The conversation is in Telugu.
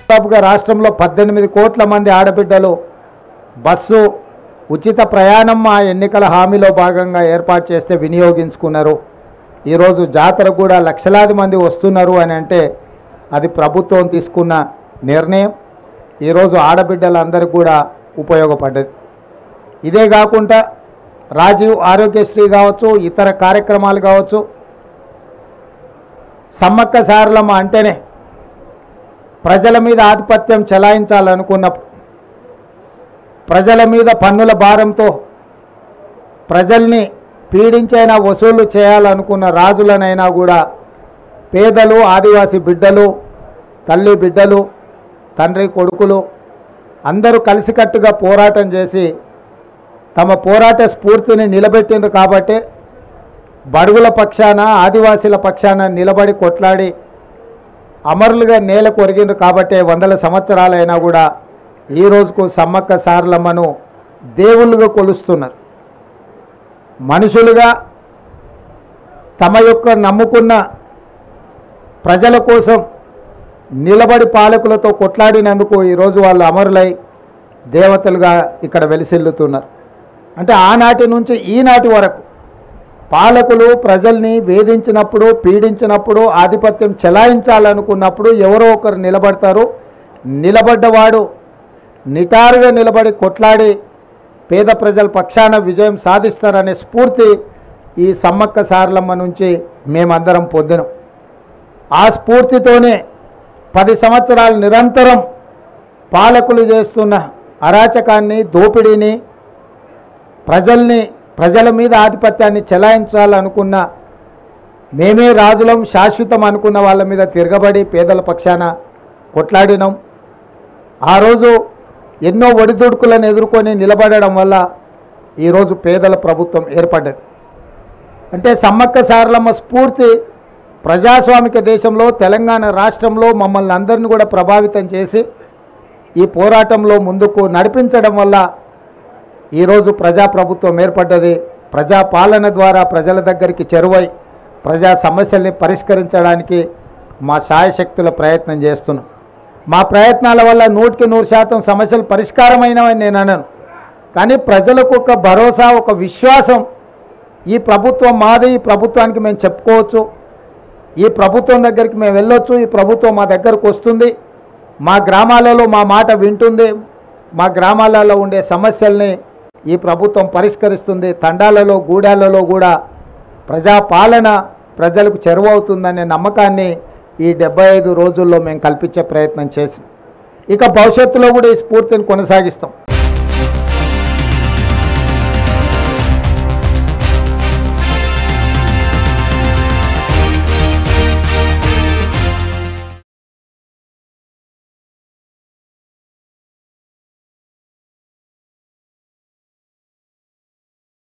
దాదాపుగా రాష్ట్రంలో పద్దెనిమిది కోట్ల మంది ఆడబిడ్డలు బస్సు ఉచిత ప్రయాణం మా ఎన్నికల హామీలో భాగంగా ఏర్పాటు చేస్తే వినియోగించుకున్నారు ఈరోజు జాతరకు కూడా లక్షలాది మంది వస్తున్నారు అని అంటే అది ప్రభుత్వం తీసుకున్న నిర్ణయం ఈరోజు ఆడబిడ్డలందరికీ కూడా ఉపయోగపడ్డది ఇదే కాకుండా రాజీవ్ ఆరోగ్యశ్రీ కావచ్చు ఇతర కార్యక్రమాలు కావచ్చు సమ్మక్క సారలమ్మ అంటేనే ప్రజల మీద ఆధిపత్యం చెలాయించాలనుకున్నప్పుడు ప్రజల మీద పన్నుల భారంతో ప్రజల్ని పీడించైనా వసూలు చేయాలనుకున్న రాజులనైనా కూడా పేదలు ఆదివాసీ బిడ్డలు తల్లి బిడ్డలు తండ్రి కొడుకులు అందరూ కలిసికట్టుగా పోరాటం చేసి తమ పోరాట స్ఫూర్తిని నిలబెట్టిండ్రు కాబట్టి బడుగుల పక్షాన ఆదివాసీల పక్షాన నిలబడి కొట్లాడి అమరులుగా నేల కొరిగిండ్రు కాబట్టి వందల సంవత్సరాలైనా కూడా ఈ రోజుకు సమ్మక్క సారలమ్మను దేవుళ్ళుగా కొలుస్తున్నారు మనుషులుగా తమ యొక్క నమ్ముకున్న ప్రజల కోసం నిలబడి పాలకులతో కొట్లాడినందుకు ఈరోజు వాళ్ళు అమరులై దేవతలుగా ఇక్కడ వెలిసిల్లుతున్నారు అంటే ఆనాటి నుంచి ఈనాటి వరకు పాలకులు ప్రజల్ని వేధించినప్పుడు పీడించినప్పుడు ఆధిపత్యం చెలాయించాలనుకున్నప్పుడు ఎవరో ఒకరు నిలబడతారు నిలబడ్డవాడు నిటారుగా నిలబడి కొట్లాడి పేద ప్రజల పక్షాన విజయం సాధిస్తారనే స్ఫూర్తి ఈ సమ్మక్క సారలమ్మ నుంచి మేమందరం పొందినాం ఆ స్ఫూర్తితోనే పది సంవత్సరాలు నిరంతరం పాలకులు చేస్తున్న అరాచకాన్ని దోపిడీని ప్రజల్ని ప్రజల మీద ఆధిపత్యాన్ని చెలాయించాలనుకున్న మేమే రాజులం శాశ్వతం అనుకున్న వాళ్ళ మీద తిరగబడి పేదల పక్షాన కొట్లాడినాం ఆ రోజు ఎన్నో ఒడిదుడుకులను ఎదుర్కొని నిలబడడం వల్ల ఈరోజు పేదల ప్రభుత్వం ఏర్పడ్డది అంటే సమ్మక్క సారలమ్మ స్ఫూర్తి ప్రజాస్వామిక దేశంలో తెలంగాణ రాష్ట్రంలో మమ్మల్ని అందరిని కూడా ప్రభావితం చేసి ఈ పోరాటంలో ముందుకు నడిపించడం వల్ల ఈరోజు ప్రజాప్రభుత్వం ఏర్పడ్డది ప్రజా పాలన ద్వారా ప్రజల దగ్గరికి చేరువై ప్రజా సమస్యల్ని పరిష్కరించడానికి మా శాయశక్తుల ప్రయత్నం చేస్తున్నాం మా ప్రయత్నాల వల్ల నూటికి నూరు శాతం సమస్యలు పరిష్కారమైనవని నేను అనను కానీ ప్రజలకు ఒక భరోసా ఒక విశ్వాసం ఈ ప్రభుత్వం మాది ఈ ప్రభుత్వానికి మేము చెప్పుకోవచ్చు ఈ ప్రభుత్వం దగ్గరికి మేము వెళ్ళొచ్చు ఈ ప్రభుత్వం మా దగ్గరకు వస్తుంది మా గ్రామాలలో మా మాట వింటుంది మా గ్రామాలలో ఉండే సమస్యల్ని ఈ ప్రభుత్వం పరిష్కరిస్తుంది తండాలలో గూడాలలో కూడా ప్రజాపాలన ప్రజలకు చెరువవుతుందనే నమ్మకాన్ని ఈ డెబ్బై ఐదు రోజుల్లో మేము కల్పించే ప్రయత్నం చేసి ఇక భవిష్యత్తులో కూడా ఈ స్ఫూర్తిని కొనసాగిస్తాం